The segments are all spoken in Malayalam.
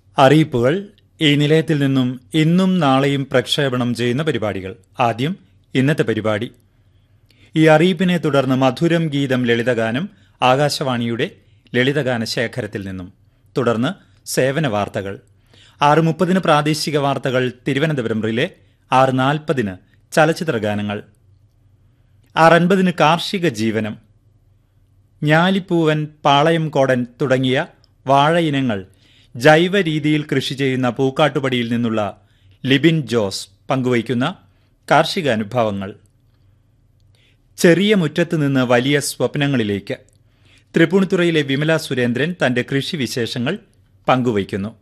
അറിയിപ്പുകൾ ഈ നിലയത്തിൽ നിന്നും ഇന്നും നാളെയും പ്രക്ഷേപണം ചെയ്യുന്ന പരിപാടികൾ ആദ്യം ഇന്നത്തെ പരിപാടി ഈ അറിയിപ്പിനെ തുടർന്ന് മധുരം ഗീതം ലളിതഗാനം ആകാശവാണിയുടെ ലളിതഗാന ശേഖരത്തിൽ നിന്നും തുടർന്ന് സേവന വാർത്തകൾ ആറ് മുപ്പതിന് പ്രാദേശിക വാർത്തകൾ തിരുവനന്തപുരം റിലെ ആറ് നാൽപ്പതിന് ചലച്ചിത്ര ഗാനങ്ങൾ ആറ് അൻപതിന് കാർഷിക ജീവനം ഞാലിപ്പൂവൻ പാളയം കോടൻ തുടങ്ങിയ വാഴയിനങ്ങൾ ജൈവ രീതിയിൽ കൃഷി ചെയ്യുന്ന പൂക്കാട്ടുപടിയിൽ നിന്നുള്ള ലിബിൻ ജോസ് പങ്കുവയ്ക്കുന്ന കാർഷിക അനുഭവങ്ങൾ ചെറിയ മുറ്റത്ത് നിന്ന് വലിയ സ്വപ്നങ്ങളിലേക്ക് തൃപ്പൂണിത്തുറയിലെ വിമല സുരേന്ദ്രൻ തന്റെ കൃഷി വിശേഷങ്ങൾ പങ്കുവയ്ക്കുന്നു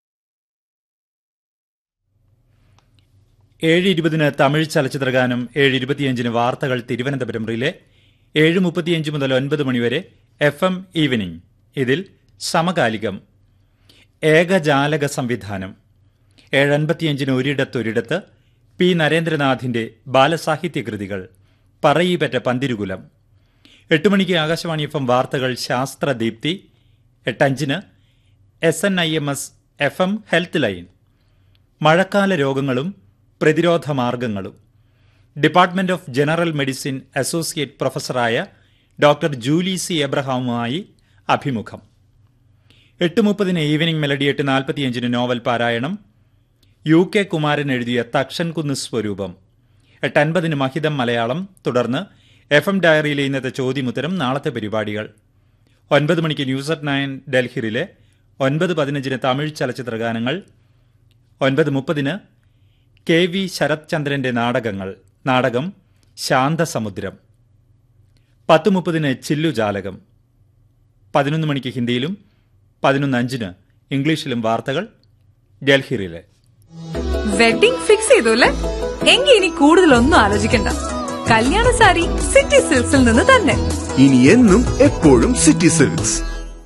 ഏഴ് ഇരുപതിന് തമിഴ് ചലച്ചിത്രഗാനം ഏഴ് ഇരുപത്തിയഞ്ചിന് വാർത്തകൾ തിരുവനന്തപുരം റിലെ ഏഴ് മുപ്പത്തിയഞ്ച് മുതൽ ഒൻപത് മണിവരെ എഫ് എം ഈവനിംഗ് ഇതിൽ സമകാലികം ഏകജാലക സംവിധാനം ഏഴ് അൻപത്തിയഞ്ചിന് ഒരിടത്തൊരിടത്ത് പി നരേന്ദ്രനാഥിന്റെ ബാലസാഹിത്യ കൃതികൾ പറയിപ്പറ്റ പന്തിരുകുലം എട്ട് മണിക്ക് ആകാശവാണി എഫ് എം വാർത്തകൾ ശാസ്ത്രദീപ്തി എട്ടഞ്ചിന് S N I M S F M health line മഴക്കാല രോഗങ്ങളും പ്രതിരോധ മാർഗങ്ങളും department of general medicine associate പ്രൊഫസറായ ഡോക്ടർ ജൂലി സി എബ്രഹാമുമായി അഭിമുഖം എട്ട് മുപ്പതിന് ഈവനിംഗ് മെലഡി എട്ട് നാൽപ്പത്തിയഞ്ചിന് നോവൽ പാരായണം യു കെ കുമാരൻ എഴുതിയ തക്ഷൻ കുന്ന് സ്വരൂപം എട്ട് അൻപതിന് മഹിതം മലയാളം തുടർന്ന് എഫ് എം ഡയറിയിലെ ഇന്നത്തെ ചോദ്യമുത്തരം നാളത്തെ പരിപാടികൾ ഒൻപത് മണിക്ക് ന്യൂസ് അറ്റ് നയൻ ഡൽഹിയിലെ ഒൻപത് പതിനഞ്ചിന് തമിഴ് ചലച്ചിത്ര ഗാനങ്ങൾ ഒൻപത് മുപ്പതിന് കെ വി ശരത് ചന്ദ്രന്റെ നാടകങ്ങൾ നാടകം ശാന്തസമുദ്രം പത്ത് മുപ്പതിന് ചില്ലുജാലകം പതിനൊന്ന് മണിക്ക് ഹിന്ദിയിലും പതിനൊന്ന് അഞ്ചിന് ഇംഗ്ലീഷിലും വാർത്തകൾ ഡൽഹിയിലെ വെഡിംഗ് ഫിക്സ് ചെയ്തു അല്ലേ എങ്കിൽ ഇനി കൂടുതലൊന്നും ആലോചിക്കണ്ട കല്യാണ സാരി സിറ്റി സിൽക്സിൽ നിന്ന് തന്നെ ഇനി എന്നും എപ്പോഴും city silks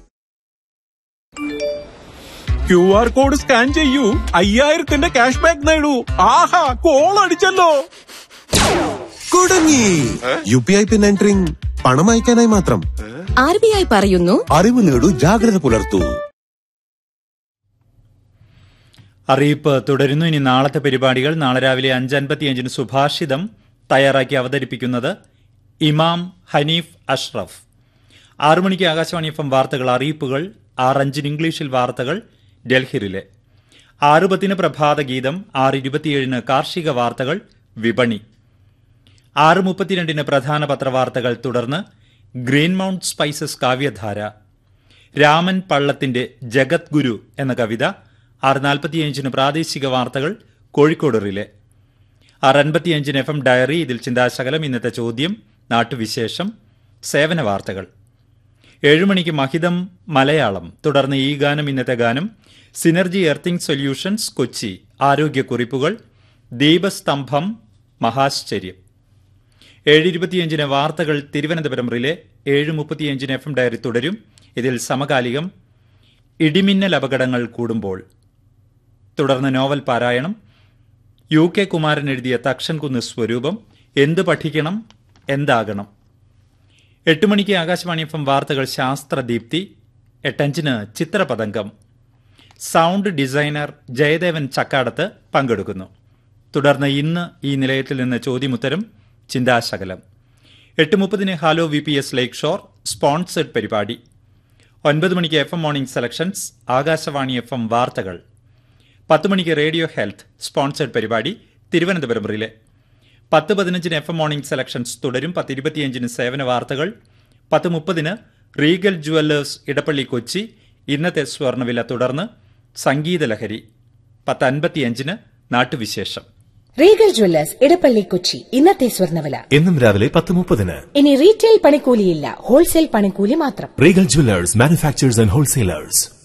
Q R code scan ചെയ്യൂ അയ്യായിരത്തിന്റെ ക്യാഷ് ബാക്ക് നേടൂ ആഹാ കോൾ അടിച്ചല്ലോ കുടുങ്ങി U P I pin entering പണം അയക്കാനായി മാത്രം ആർ ബി ഐ പറയുന്നു അറിവ് നേടൂ ജാഗ്രത പുലർത്തൂ അറിയിപ്പ് തുടരുന്നു ഇനി നാളത്തെ പരിപാടികൾ നാളെ രാവിലെ അഞ്ച് അൻപത്തിയഞ്ചിന് സുഭാഷിതം തയ്യാറാക്കി അവതരിപ്പിക്കുന്നത് ഇമാം ഹനീഫ് അഷ്റഫ് ആറു മണിക്ക് ആകാശവാണി എഫ് എം വാർത്തകൾ അറിയിപ്പുകൾ ആറഞ്ചിന് ഇംഗ്ലീഷിൽ വാർത്തകൾ ഡൽഹിയിലെ ആറ് പത്തിന് പ്രഭാത ഗീതം ആറ് ഇരുപത്തിയേഴിന് കാർഷിക വാർത്തകൾ വിപണി ആറ് മുപ്പത്തിരണ്ടിന് പ്രധാന പത്രവാർത്തകൾ തുടർന്ന് ഗ്രീൻ മൗണ്ട് സ്പൈസസ് കാവ്യധാര രാമൻ പള്ളത്തിന്റെ ജഗത് ഗുരു എന്ന കവിത ആറ് നാൽപ്പത്തിയഞ്ചിന് പ്രാദേശിക വാർത്തകൾ കോഴിക്കോട് റിലെ ആറ് അൻപത്തിയഞ്ചിന് എഫ് എം ഡയറി ഇതിൽ ചിന്താശകലം ഇന്നത്തെ ചോദ്യം നാട്ടുവിശേഷം സേവന വാർത്തകൾ ഏഴുമണിക്ക് മഹിതം മലയാളം തുടർന്ന് ഈ ഗാനം ഇന്നത്തെ ഗാനം സിനർജി എർത്തിംഗ് സൊല്യൂഷൻസ് കൊച്ചി ആരോഗ്യക്കുറിപ്പുകൾ ദീപസ്തംഭം മഹാശ്ചര്യം ഏഴ് ഇരുപത്തിയഞ്ചിന് വാർത്തകൾ തിരുവനന്തപുരം റിലെ ഏഴ് മുപ്പത്തിയഞ്ചിന് എഫ് എം ഡയറി തുടരും ഇതിൽ സമകാലികം ഇടിമിന്നൽ അപകടങ്ങൾ കൂടുമ്പോൾ തുടർന്ന് നോവൽ പാരായണം യു കെ കുമാരൻ എഴുതിയ തക്ഷൻ കുന്ന് സ്വരൂപം എന്ത് പഠിക്കണം എന്താകണം എട്ട് മണിക്ക് ആകാശവാണി എഫ് എം വാർത്തകൾ ശാസ്ത്രദീപ്തി എട്ടഞ്ചിന് ചിത്രപതംഗം സൗണ്ട് ഡിസൈനർ ജയദേവൻ ചക്കാടത്ത് പങ്കെടുക്കുന്നു തുടർന്ന് ഇന്ന് ഈ നിലയത്തിൽ നിന്ന് ചോദ്യമുത്തരം ചിന്താശകലം എട്ട് മുപ്പതിന് hello V P S lakeshore sponsored പരിപാടി ഒൻപത് മണിക്ക് F M morning selections Akashvani F M വാർത്തകൾ പത്ത് മണിക്ക് റേഡിയോ ഹെൽത്ത് സ്പോൺസേഡ് പരിപാടി തിരുവനന്തപുരം റിലെ പത്ത് പതിനഞ്ചിന് എഫ് എം മോർണിംഗ് സെലക്ഷൻസ് തുടരും പത്ത് ഇരുപത്തിയഞ്ചിന് സേവന വാർത്തകൾ പത്ത് മുപ്പതിന് റീഗൽ ജുവല്ലേഴ്സ് ഇടപ്പള്ളി കൊച്ചി ഇന്നത്തെ സ്വർണ്ണവില തുടർന്ന് സംഗീതലഹരി പത്ത് അൻപത്തിയഞ്ചിന് നാട്ടുവിശേഷം റീഗൽ ജ്വല്ലേഴ്സ് ഇടപ്പള്ളി കൊച്ചി ഇന്നത്തെ സ്വർണ്ണവില എന്നും രാവിലെ പത്ത് മുപ്പതിന് ഇനി റീറ്റെയിൽ പണിക്കൂലിയില്ല ഹോൾസെയിൽ പണിക്കൂലി മാത്രം regal jewellers manufacturers and wholesalers